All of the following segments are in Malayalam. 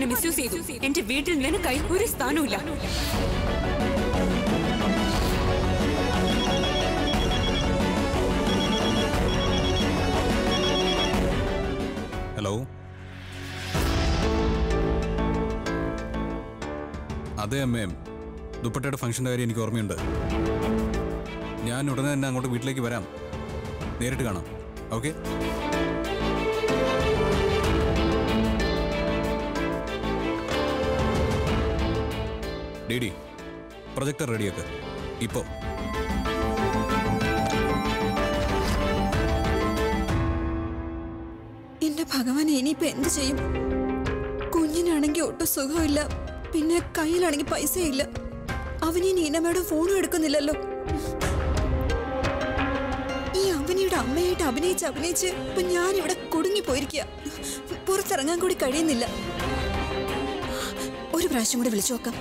മിസ്യൂസ് ചെയ്തു എന്റെ വീട്ടിൽ നിനക്കായി ഒരു സ്ഥാനവുമില്ല ഹലോ അതെ അമ്മേ ദുപ്പട്ടയുടെ ഫംഗ്ഷൻ്റെ കാര്യം എനിക്ക് ഓർമ്മയുണ്ട് ഞാൻ ഉടനെ തന്നെ അങ്ങോട്ട് വീട്ടിലേക്ക് വരാം നേരിട്ട് കാണാം ഓക്കെ ഡി ഡി പ്രൊജക്ടർ റെഡിയാക്ക് ഇപ്പോൾ എന്റെ ഭഗവാൻ ഇനിയിപ്പോ എന്ത് ചെയ്യും കുഞ്ഞിനാണെങ്കിൽ ഒട്ടും സുഖമില്ല പിന്നെ കയ്യിലാണെങ്കിൽ പൈസയില്ല അവനീ നീനമ്മയുടെ ഫോണും എടുക്കുന്നില്ലല്ലോ ഈ അവനിയുടെ അമ്മയായിട്ട് അഭിനയിച്ച് അഭിനയിച്ച് ഇപ്പൊ ഞാനിവിടെ കുടുങ്ങി പോയിരിക്കുക പുറത്തിറങ്ങാൻ കൂടി കഴിയുന്നില്ല ഒരു പ്രാവശ്യം കൂടി വിളിച്ചു നോക്കാം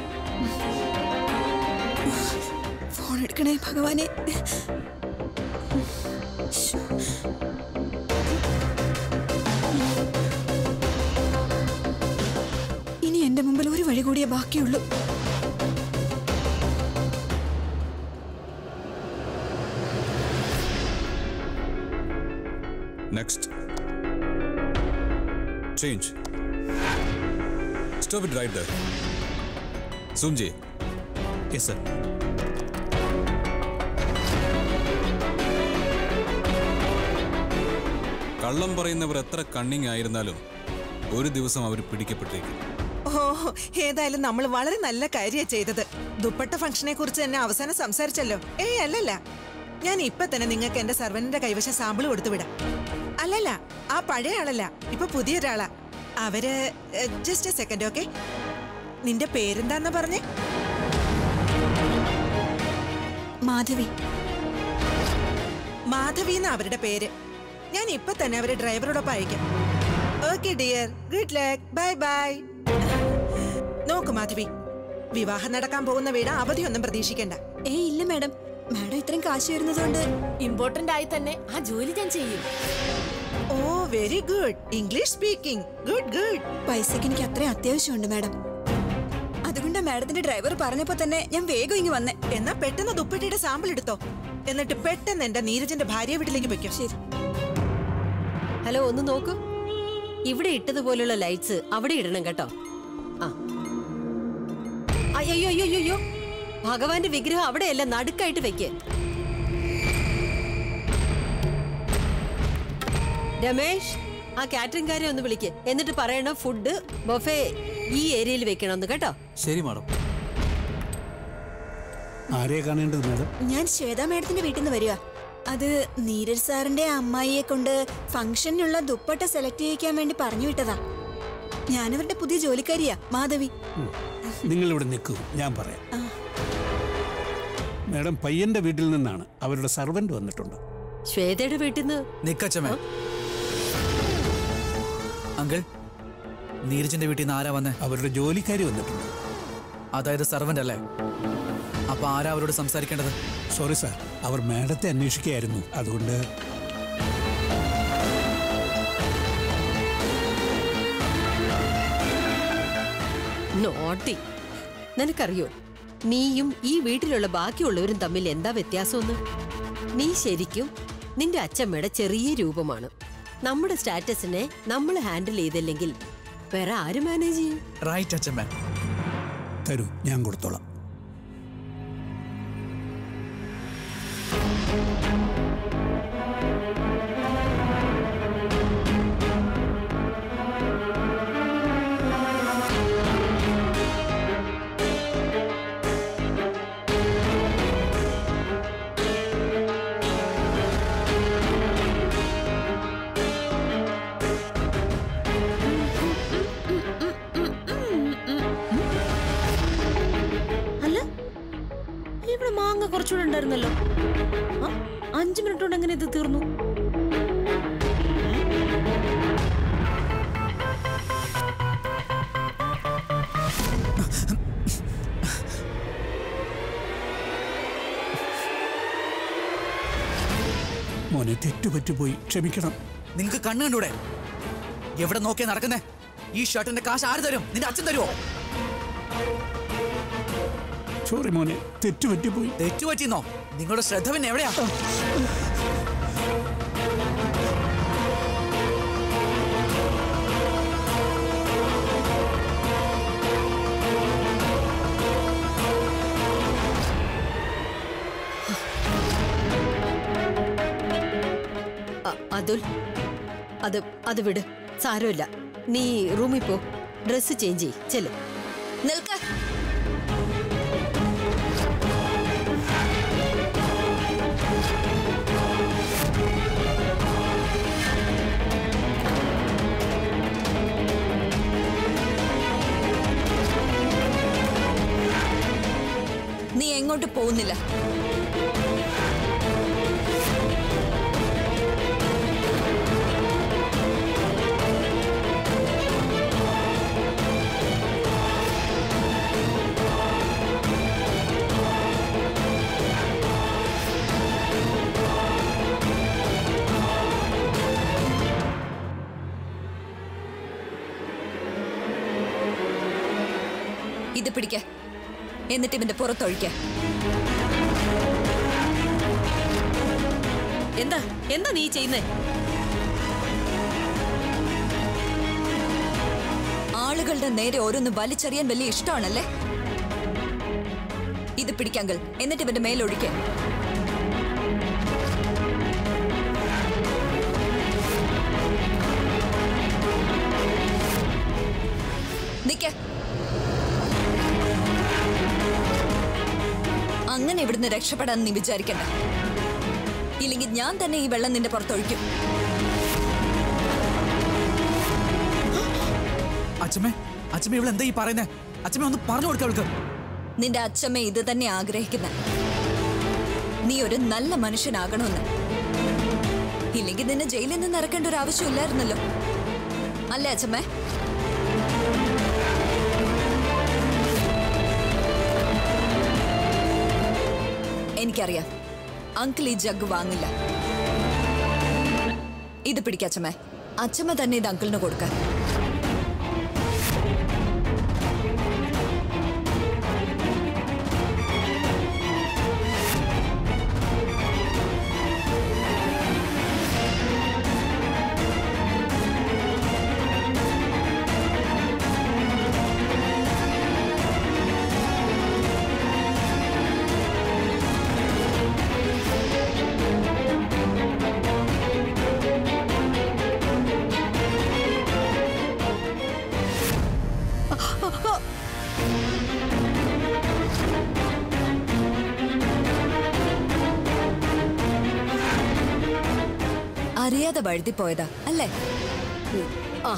ഫോൺ എടുക്കണേ ഭഗവാനെ ശ്ശോ. ഇനി എന്റെ മുമ്പിൽ ഒരു വഴി കൂടിയേ ബാക്കിയുള്ളൂ next change stop it right ദർ സുംജി യെസ് സർ കള്ളം പറയുന്നവർ എത്ര കണ്ണിങ് ആയിരുന്നാലും ഒരു ദിവസം അവർ പിടിക്കപ്പെട്ടേക്കും ഓ ഏതായാലും നമ്മൾ വളരെ നല്ല കാര്യ ചെയ്തത് ദുപ്പട്ട ഫംഗ്ഷനെ കുറിച്ച് തന്നെ അവസാനം സംസാരിച്ചല്ലോ ഏയ് അല്ലല്ല ഞാൻ ഇപ്പൊ തന്നെ നിങ്ങൾക്ക് എന്റെ സർവന്റിന്റെ കൈവശം സാമ്പിൾ കൊടുത്തു വിടാം അല്ലല്ല ആ പഴയ ആളല്ല ഇപ്പൊ പുതിയൊരാളാ അവര് ജസ്റ്റ് എ സെക്കൻഡ് ഓക്കെ നിന്റെ പേരെന്താന്ന് പറഞ്ഞേ മാധവി മാധവി എന്ന അവരുടെ പേര് ഞാൻ ഇപ്പൊ തന്നെ അവരെ ഡ്രൈവറോടൊപ്പം അയക്കാം okay dear good luck bye bye നോക്ക് മാധവി വിവാഹം നടക്കാൻ പോകുന്ന വീട് അവധിയൊന്നും പ്രതീക്ഷിക്കണ്ട ഏയ് ഇല്ല മാഡം മാഡം ഇത്രയും കാശ് വരുന്നതുകൊണ്ട് ഇമ്പോർട്ടന്റ് ആയി തന്നെ ആ ജോലി ഞാൻ ചെയ്യും oh very good English speaking good good പൈസക്ക് എനിക്ക് അത്രയും അത്യാവശ്യമുണ്ട് മാഡം അതുകൊണ്ടാ മാഡത്തിന്റെ ഡ്രൈവർ പറഞ്ഞപ്പോ തന്നെ ഞാൻ വേഗം ഇങ്ങ് വന്നേ എന്നാ പെട്ടെന്ന് ദുപ്പട്ടിയുടെ സാമ്പിൾ എടുത്തോ എന്നിട്ട് പെട്ടെന്ന് എന്റെ നീരജന്റെ ഭാര്യ വീട്ടിലേക്ക് വെക്കും ശരി ഹലോ ഒന്ന് നോക്കൂ ഇവിടെ ഇട്ടതുപോലുള്ള ലൈറ്റ്സ് അവിടെ ഇടണം കേട്ടോ ആ അയ്യോ അയ്യോ അയ്യോ അയ്യോ ഭഗവാന്റെ വിഗ്രഹം അവിടെയല്ല നടുക്കായിട്ട് വെക്ക് രമേഷ് ആ കാറ്ററിംഗുകാരെ ഒന്ന് വിളിക്ക് എന്നിട്ട് പറയണം ഫുഡ് ബൊഫേ ഈ ഏരിയയിൽ വെക്കണമെന്ന് കേട്ടോ ശരി മാഡം ആരെയാ കാണേണ്ടത് മാഡം ഞാൻ ശ്വേത മാഡത്തിന്റെ വീട്ടിൽ നിന്ന് വരിക അത് നീരജ് സാറിന്റെ അമ്മായിയെ കൊണ്ട് ഫംഗ്ഷനുള്ള ദുപ്പട്ട സെലക്ട് ചെയ്യിക്കാൻ വേണ്ടി പറഞ്ഞു വിട്ടതാ ഞാനവരുടെ പുതിയ ജോലിക്കാരിയാ മാധവി നിങ്ങൾ ഇവിടെ നിൽക്കൂ ഞാൻ പറയാം മാഡം പയ്യന്റെ വീട്ടിൽ നിന്നാണ് അവരുടെ സർവന്റ് വന്നിട്ടുണ്ട് ശ്വേതയുടെ വീട്ടിൽ നിന്ന് നിക്കച്ചമേ അങ്കിൾ നീരജിന്റെ വീട്ടിൽ നിന്ന് ആരാ വന്നേ അവരുടെ ജോലിക്കാരി വന്നിട്ടുണ്ട് അതായത് സർവന്റ് അല്ലേ അപ്പൊ ആരാ അവരോട് സംസാരിക്കേണ്ടത് സോറി സാർ അവർ മാഡത്തെ അന്വേഷിക്കുകയായിരുന്നു അതുകൊണ്ട് നോട്ടി നിനക്കറിയോ നീയും ഈ വീട്ടിലുള്ള ബാക്കിയുള്ളവരും തമ്മിൽ എന്താ വ്യത്യാസമെന്ന് നീ ശരിക്കും നിന്റെ അച്ഛമ്മയുടെ ചെറിയ രൂപമാണ് നമ്മുടെ സ്റ്റാറ്റസിനെ നമ്മൾ ഹാൻഡിൽ ചെയ്തില്ലെങ്കിൽ വേറെ ആര് മാനേജ് ചെയ്യും റൈറ്റ് അച്ഛമ്മേ തരൂ ഞാൻ കൊടുത്തോളാം അല്ല ഇവിടെ മാങ്ങ കുറച്ചുകൂടെ ഉണ്ടായിരുന്നല്ലോ ആ, അഞ്ച് മിനിറ്റ് കൊണ്ട് എങ്ങനെ ഇത് തീർന്നു മോനെ തെറ്റുപറ്റിപ്പോയി ക്ഷമിക്കണം നിങ്ങക്ക് കണ്ണു കണ്ടൂടെ എവിടെ നോക്കിയാ നടക്കുന്നേ ഈ ഷർട്ടിന്റെ കാശ് ആര് തരും നിന്റെ അച്ഛൻ തരുമോ സോറി മോനെ തെറ്റുപറ്റിപ്പോയി തെറ്റുപറ്റിന്നോ നിങ്ങളുടെ ശ്രദ്ധ പിന്നെ എവിടെയാ അ- അതുൽ അത് അത് വിട് സാരമില്ല നീ റൂമിൽ പോ ഡ്രസ്സ് ചേഞ്ച് ചെയ് ചെല് നിൽക്ക നീ എങ്ങോട്ട് പോകുന്നില്ല ഇത് പിടിക്ക എന്നിട്ട് ഇവന്റെ പുറത്തൊഴിക്ക എന്താ എന്താ നീ ചെയ്യുന്നേ ആളുകളുടെ നേരെ ഓരോന്ന് വലിച്ചെറിയാൻ വലിയ ഇഷ്ടമാണല്ലേ ഇത് പിടിക്കാങ്കൾ എന്നിട്ട് ഇവന്റെ മേലൊഴിക്ക നിക്ക അങ്ങനെ ഇവിടുന്ന് രക്ഷപ്പെടാൻ നീ വിചാരിക്കണ്ട ഇല്ലെങ്കിൽ ഞാൻ തന്നെ ഈ വെള്ളം നിന്റെ പുറത്തൊഴിക്കും അച്ഛമ്മേ അച്ഛമ്മ ഇവിടെ എന്താ ഈ പറയുന്നേ അച്ഛമ്മ ഒന്ന് പറഞ്ഞു കൊടുക്ക അവൾക്ക് നിന്റെ അച്ഛമ്മ ഇത് തന്നെ ആഗ്രഹിക്കുന്ന നീ ഒരു നല്ല മനുഷ്യനാകണമെന്ന് ഇല്ലെങ്കിൽ നിന്നെ ജയിലിൽ നിന്ന് ഇറക്കേണ്ട ഒരു ആവശ്യമില്ലായിരുന്നല്ലോ അല്ലേ അച്ഛമ്മേ എനിക്കറിയാം അങ്കിൾ ഈ ജഗ് വാങ്ങില്ല ഇത് പിടിക്കച്ചമ്മേ അച്ഛമ്മ തന്നെ ഇത് അങ്കിളിന് കൊടുക്കാൻ അറിയാതെ വഴുതി പോയതാ അല്ലേ ആ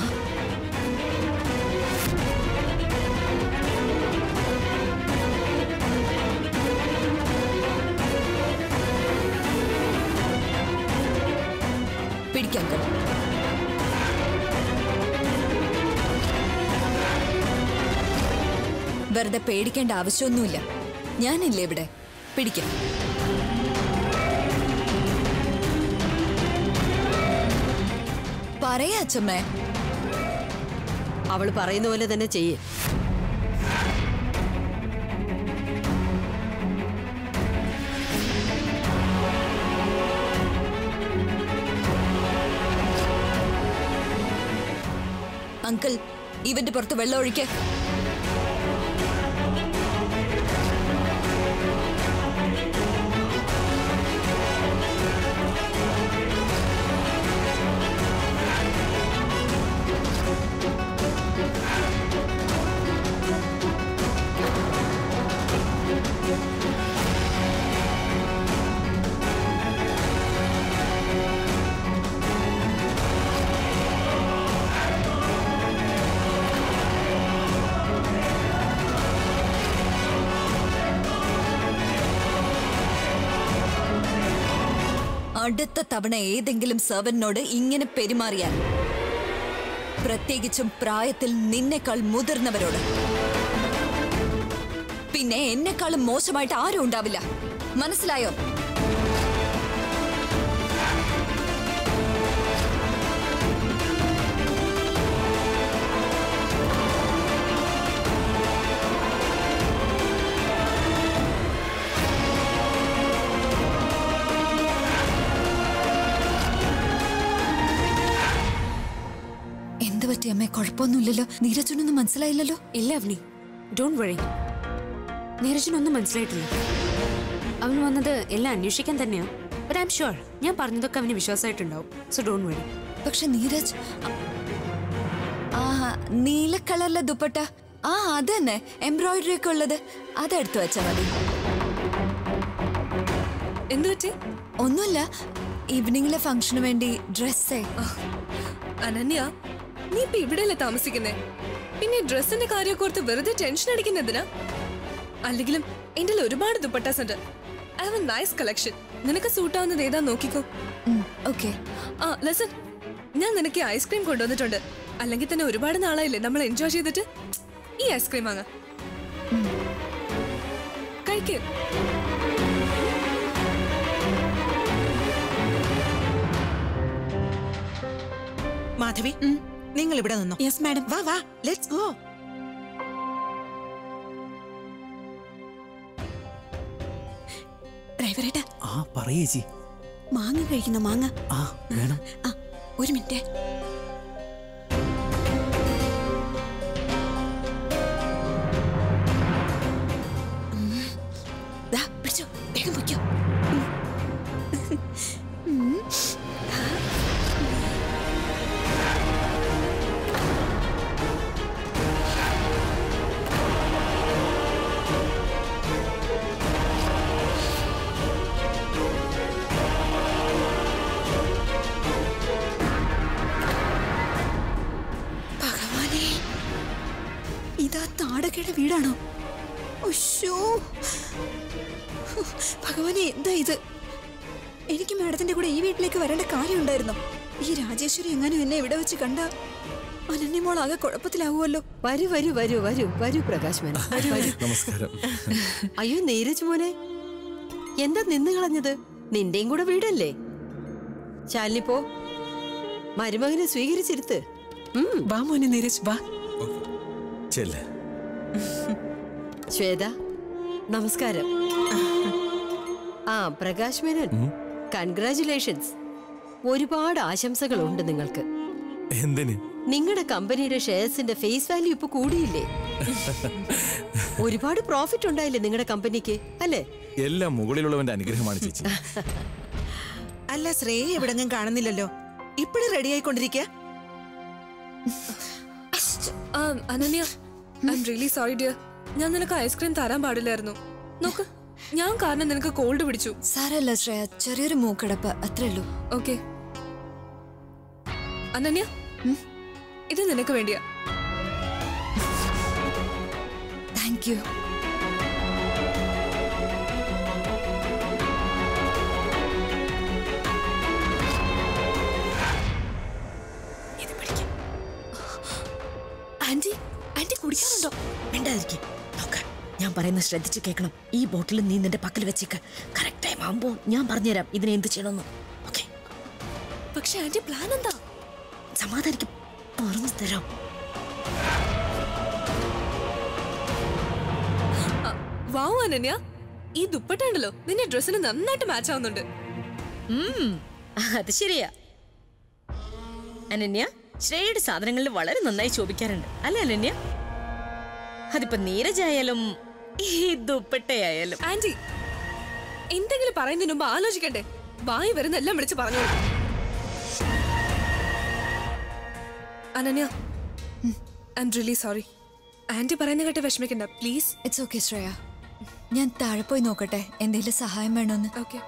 പിടിക്കാം വെറുതെ പേടിക്കേണ്ട ആവശ്യമൊന്നുമില്ല ഞാനില്ലേ ഇവിടെ പിടിക്കാം പറയാ അച്ഛമ്മേ അവള് പറയുന്ന പോലെ തന്നെ ചെയ്യ് അങ്കിൾ ഇവന്റെ പുറത്ത് വെള്ളം ഒഴിക്ക അടുത്ത തവണ ഏതെങ്കിലും സെർവന്റിനോട് ഇങ്ങനെ പെരുമാറിയാൽ പ്രത്യേകിച്ചും പ്രായത്തിൽ നിന്നെക്കാൾ മുതിർന്നവരോട് പിന്നെ എന്നെക്കാളും മോശമായിട്ട് ആരും ഉണ്ടാവില്ല മനസ്സിലായോ അമ്മേ കുഴപ്പമൊന്നുമില്ലല്ലോ നീരജനൊന്നും മനസ്സിലായില്ലല്ലോ ഇല്ല അവനി ഡോണ്ട് വറി നീരജിനൊന്നും മനസ്സിലായിട്ടില്ല അവൻ വന്നത് എല്ലാം അന്വേഷിക്കാൻ തന്നെയാ ബട്ട് ഐ എം ഷുവർ ഞാൻ പറഞ്ഞതൊക്കെ അവന് വിശ്വാസമായിട്ടുണ്ടാവും സോ ഡോണ്ട് വറി പക്ഷെ നീരജ് ആ നീല കളറിലെ ദുപ്പട്ട ആ അത് തന്നെ എംബ്രോയിഡറി ഒക്കെ ഉള്ളത് അതെടുത്തു വെച്ചാ മതി എന്തു പറ്റി ഒന്നുമില്ല ഈവനിങ്ങിലെ ഫംഗ്ഷന് വേണ്ടി ഡ്രസ്സേ അനന്യ നീ ഇപ്പൊ ഇവിടെയല്ലേ താമസിക്കുന്നേ പിന്നെ ഡ്രസ്സിന്റെ കാര്യമൊക്കെ ഓർത്ത് വെറുതെ ടെൻഷൻ അടിക്കുന്നതിനാ അല്ലെങ്കിലും എന്റെ ഒരുപാട് ദുപ്പട്ടാസ് ഉണ്ട് I have a nice collection നിനക്ക് സൂട്ട് ആവുന്നത് ഏതാ നോക്കിക്കോ ഓക്കെ ആ ലസൻ ഞാൻ നിനക്ക് ഐസ്ക്രീം കൊണ്ടുവന്നിട്ടുണ്ട് അല്ലെങ്കിൽ തന്നെ ഒരുപാട് നാളായില്ലേ നമ്മൾ എൻജോയ് ചെയ്തിട്ട് ഈ ഐസ്ക്രീം വാങ്ങ കഴിക്ക് മാധവി നിങ്ങൾ ഇവിടെ നിന്നോ യെസ് മാഡം വാ വാ ലെറ്റ്സ് ഗോ ഡ്രൈവറേട്ടാ ആ പറയേച്ചി മാങ്ങ കഴിക്കുന്ന മാങ്ങ ആ വേണം ആ ഒരു മിനിറ്റ് ഉം. ദാ, പിടിച്ചോ വേഗം പൊയ്ക്കോ ഉം. ഭഗവാനെ ഇതാ താടകയുടെ വീടാണോ ഉശ്ശോ. ഭഗവാനെ എന്താ ഇത് എനിക്ക് മാഡത്തിന്റെ കൂടെ ഈ വീട്ടിലേക്ക് വരേണ്ട കാര്യമുണ്ടായിരുന്നോ ഈ രാജേശ്വരി എങ്ങാനും എന്നെ ഇവിടെ വെച്ച് കണ്ട അനന്യമോൾ ആകെ കുഴപ്പത്തിലാവുമല്ലോ വരൂ വരൂ വരൂ വരൂ വരൂ പ്രകാശ് മേനോൻ വരൂ നമസ്കാരം അയ്യോ നീരജ് മോനെ എന്താ നിന്ന് കളഞ്ഞത് നിന്റെയും കൂടെ വീടല്ലേ ശാലിനി പോ മരുമകനെ സ്വീകരിച്ചിരുത്ത് ഉം, വാ മോനെ നീരജ് വാ ചെല്ലേ ശ്വേത നമസ്കാരം ആ പ്രകാശ് മേനോൻ കൺഗ്രാചുലേഷൻസ് ഒരുപാട് ആശംസകളുണ്ട് നിങ്ങൾക്ക് എന്തിന് നിങ്ങളുടെ കമ്പനിയുടെ ഷെയർസിന്റെ ഫേസ് വാല്യൂ ഇപ്പൊ കൂടിയില്ലേ ഒരുപാട് പ്രോഫിറ്റ് ഉണ്ടായില്ലേ നിങ്ങളുടെ കമ്പനിക്ക് അല്ലേ എല്ലാം മുകളിലുള്ളവന്റെ അനുഗ്രഹമാണ് ചേച്ചി അല്ല ശ്രേയ എവിടെങ്ങും കാണുന്നില്ലല്ലോ ഇപ്പോഴും റെഡി ആയിക്കൊണ്ടിരിക്കുക ആ Ananya I'm really sorry dear ഞാൻ നിനക്ക് ഐസ്ക്രീം തരാൻ പാടില്ലായിരുന്നു നോക്ക് ഞാൻ കാരണം നിനക്ക് കോൾഡ് പിടിച്ചു സാരല്ല ശ്രേയ ചെറിയൊരു മൂക്കടപ്പ് അത്രേ ഉള്ളൂ ഓക്കെ അനന്യ ഇത് നിനക്ക് വേണ്ടിയാ താങ്ക് യു ആന്റി ആന്റി കുടിക്കാനുണ്ടോ മിണ്ടാതിരിക്കും നോക്ക് ഞാൻ പറയുന്നത് ശ്രദ്ധിച്ച് കേൾക്കണം ഈ ബോട്ടിൽ നീ നിന്റെ പക്കൽ വെച്ചേക്ക് കറക്റ്റ് ടൈം ആകുമ്പോൾ ഞാൻ പറഞ്ഞുതരാം ഇതിനെ എന്ത് ചെയ്യണമെന്ന് ഓക്കെ പക്ഷെ ആന്റി പ്ലാൻ എന്താ സമാധാനിക്കും പറഞ്ഞു തരാം വാവ് അനന്യ ഈ ദുപ്പട്ട ഉണ്ടല്ലോ നിന്റെ ഡ്രസ്സിന് നന്നായിട്ട് മാച്ച് ആവുന്നുണ്ട് ഉം, അത് ശരിയാ അനന്യ ശ്രേയയുടെ സാധനങ്ങളിൽ വളരെ നന്നായി ശോഭിക്കാറുണ്ട് അല്ലേ അനന്യ അതിപ്പോ നീരജായാലും ഈ ദുപ്പട്ടയായാലും ആന്റി എന്തെങ്കിലും പറയുന്നതിന് മുമ്പ് ആലോചിക്കണ്ടേ വായി വരുന്ന എല്ലാം വിളിച്ച് പറഞ്ഞോളൂ Ananya I'm really sorry aunty പറയുന്ന കേട്ട് വിഷമിക്കണ്ട പ്ലീസ് ഇറ്റ്സ് ഓക്കെ ശ്രേയ ഞാൻ താഴെ പോയി നോക്കട്ടെ എന്തെങ്കിലും സഹായം വേണമെന്ന് ഓക്കെ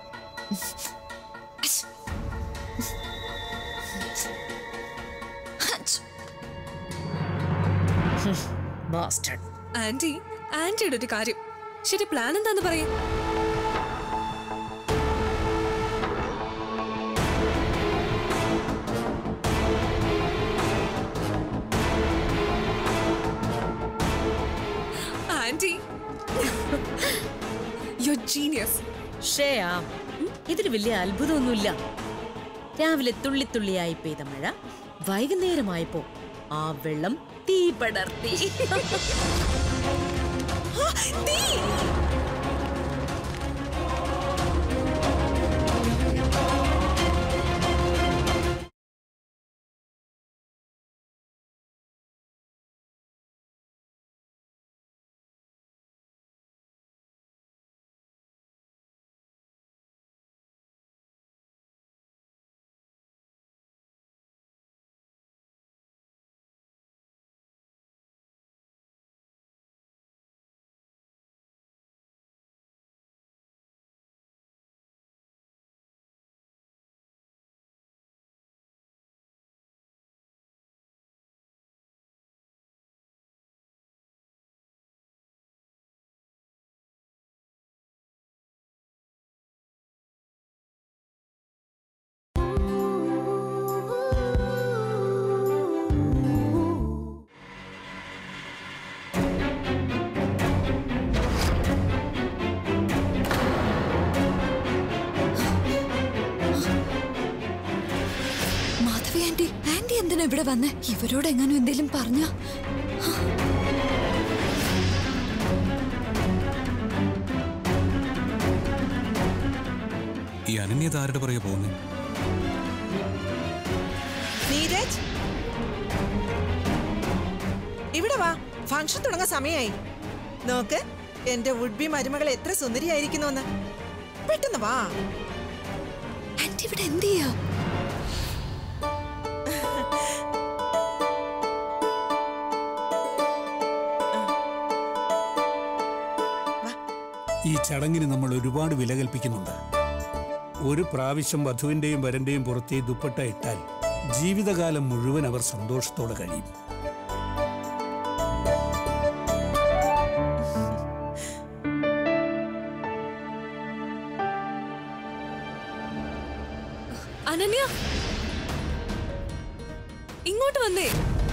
ബാസ്റ്റഡ് ആന്റി ആന്റിയുടെ ഒരു കാര്യം ശരി പ്ലാൻ എന്താന്ന് പറയും ആന്റി യു ജീനിയസ് ശ്രേയ ഇതിൽ വലിയ അത്ഭുതമൊന്നുമില്ല രാവിലെ തുള്ളി തുള്ളിയായി പെയ്ത മഴ വൈകുന്നേരമായപ്പോ ആ വെള്ളം തീ പടർത്തി എന്തിനാ ഇവിടെ വന്നേ ഇവരോട് എങ്ങാനും എന്തേലും പറഞ്ഞ ഈ അനന്യത ആരുടെ പുറകെ പോകുന്നു നീരജ് ഇവിടെ വാ ഫംഗ്ഷൻ തുടങ്ങാൻ സമയമായി നോക്ക് എന്റെ വുഡ് ബി മരുമകൾ എത്ര സുന്ദരിയായിരിക്കുന്നു പെട്ടെന്ന് വാ ആന്റി ഇവിടെ എന്ത് ചെയ്യാ ഈ ചടങ്ങിന് നമ്മൾ ഒരുപാട് വില കൽപ്പിക്കുന്നുണ്ട് ഒരു പ്രാവശ്യം വധുവിന്റെയും വരന്റെയും പുറത്തെ ദുപ്പട്ട ഇട്ടാൽ ജീവിതകാലം മുഴുവൻ അവർ സന്തോഷത്തോടെ കഴിയും അനന്യ ഇങ്ങോട്ട് വന്നേ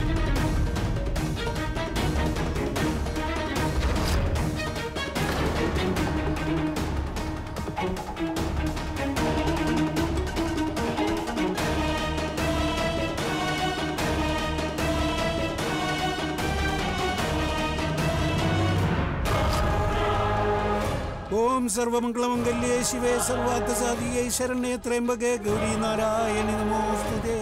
ഓം സർവമംഗളമംഗല്യേ ശിവേ സർവാർത്ഥസാധികേ ശരണ്യേ ത്രയംബകേ ഗൗരി നാരായണി നമോസ്തുതേ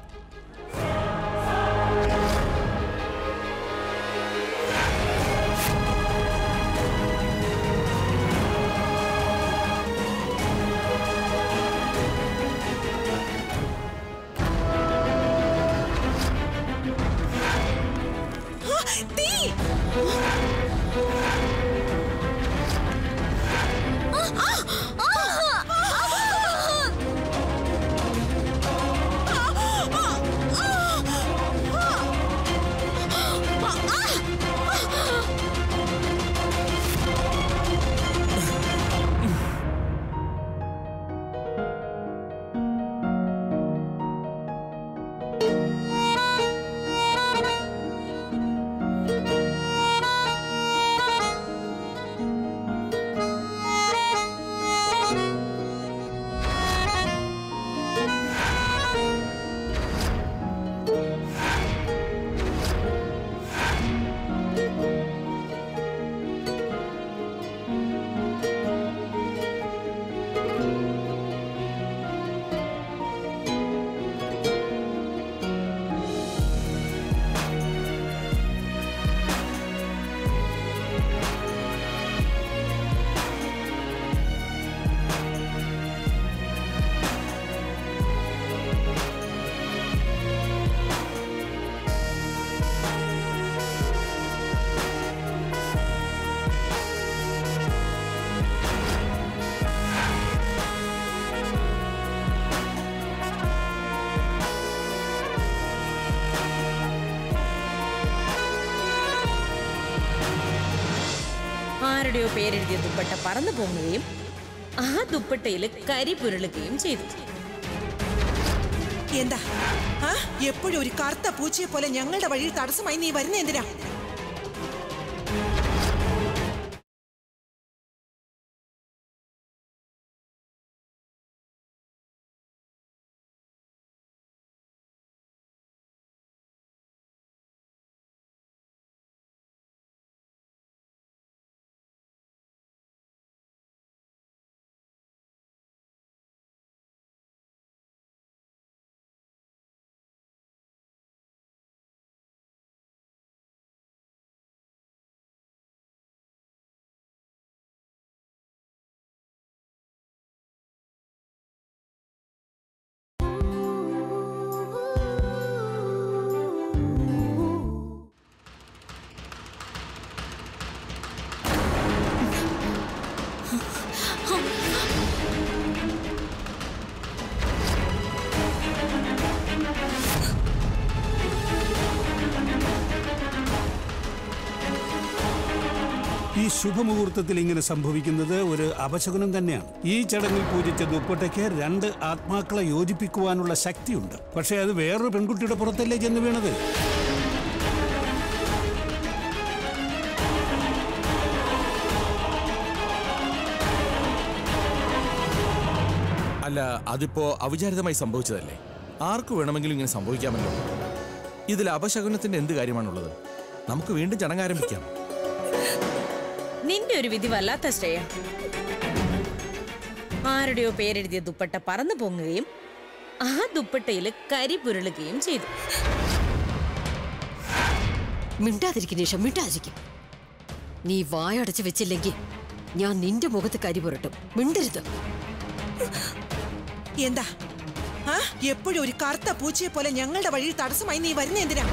ആരുടെയോ പേരെഴുതിയ ദുപ്പട്ട പറന്നു പൊങ്ങുകയും ആ ദുപ്പട്ടയിൽ കരി പുരളുകയും ചെയ്തു എന്താ ആ എപ്പോഴും ഒരു കറുത്ത പൂച്ചയെ പോലെ ഞങ്ങളുടെ വഴിയിൽ തടസ്സമായി നീ വരുന്ന എന്തിനാ ഈ ശുഭമുഹൂർത്തത്തിൽ ഇങ്ങനെ സംഭവിക്കുന്നത് ഒരു അപശകുനം തന്നെയാണ് ഈ ചടങ്ങിൽ പൂജിച്ച ദുപ്പട്ടയ്ക്ക് രണ്ട് ആത്മാക്കളെ യോജിപ്പിക്കുവാനുള്ള ശക്തിയുണ്ട് പക്ഷേ അത് വേറൊരു പെൺകുട്ടിയുടെ പുറത്തല്ലേ ചെന്ന് വീണത് അല്ല അതിപ്പോ അവിചാരിതമായി സംഭവിച്ചതല്ലേ ആർക്ക് വേണമെങ്കിലും ഇങ്ങനെ സംഭവിക്കാമല്ലോ ഇതിൽ അപശകുനത്തിന്റെ എന്ത് കാര്യമാണുള്ളത് നമുക്ക് വീണ്ടും ചടങ്ങ് ആരംഭിക്കാം നിന്റെ ഒരു വിധി വല്ലാത്ത ശ്രേയ ആരുടെയോ പേരെഴുതിയ ദുപ്പട്ട പറന്നു പൊങ്ങുകയും ആ ദുപ്പട്ടയിൽ കരി പുരളുകയും ചെയ്തു മിണ്ടാതിരിക്കും നിഷ മിണ്ടാതിരിക്കും നീ വായടച്ച് വെച്ചില്ലെങ്കിൽ ഞാൻ നിന്റെ മുഖത്ത് കരി പുരട്ടും മിണ്ടരുത് എന്താ ആ എപ്പോഴും ഒരു കറുത്ത പൂച്ചയെ പോലെ ഞങ്ങളുടെ വഴിയിൽ തടസ്സമായി നീ വരുന്ന എന്തിനാ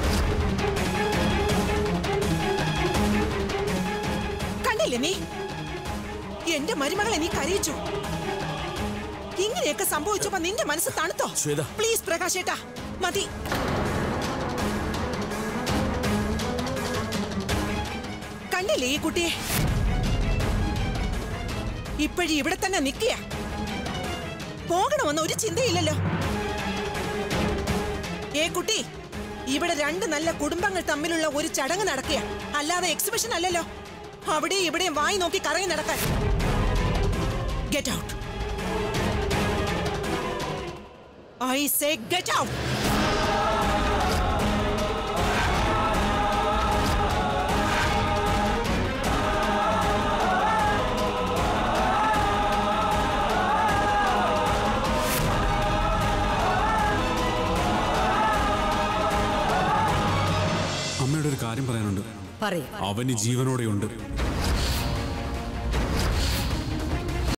കണ്ടില്ലേ നീ എന്റെ മരുമകളെ നീ കരയിച്ചു ഇങ്ങനെയൊക്കെ സംഭവിച്ചപ്പോ നിന്റെ മനസ്സ് തണുത്തോ ശ്വേത. പ്ലീസ് പ്രകാശേട്ടാ മതി കണ്ടില്ലേ ഈ കുട്ടിയെ ഇപ്പോഴും ഇവിടെ തന്നെ നിൽക്കുക പോകണമെന്ന് ഒരു ചിന്തയില്ലല്ലോ ഏ കുട്ടി ഇവിടെ രണ്ട് നല്ല കുടുംബങ്ങൾ തമ്മിലുള്ള ഒരു ചടങ്ങ് നടക്കുക അല്ലാതെ എക്സിബിഷൻ അല്ലല്ലോ അവിടെ ഇവിടെയും വായി നോക്കി കറങ്ങി നടക്കാൻ get out I say get out അമ്മയുടെ ഒരു കാര്യം പറയാനുണ്ട് പറയാം അവന് ജീവനോടെയുണ്ട്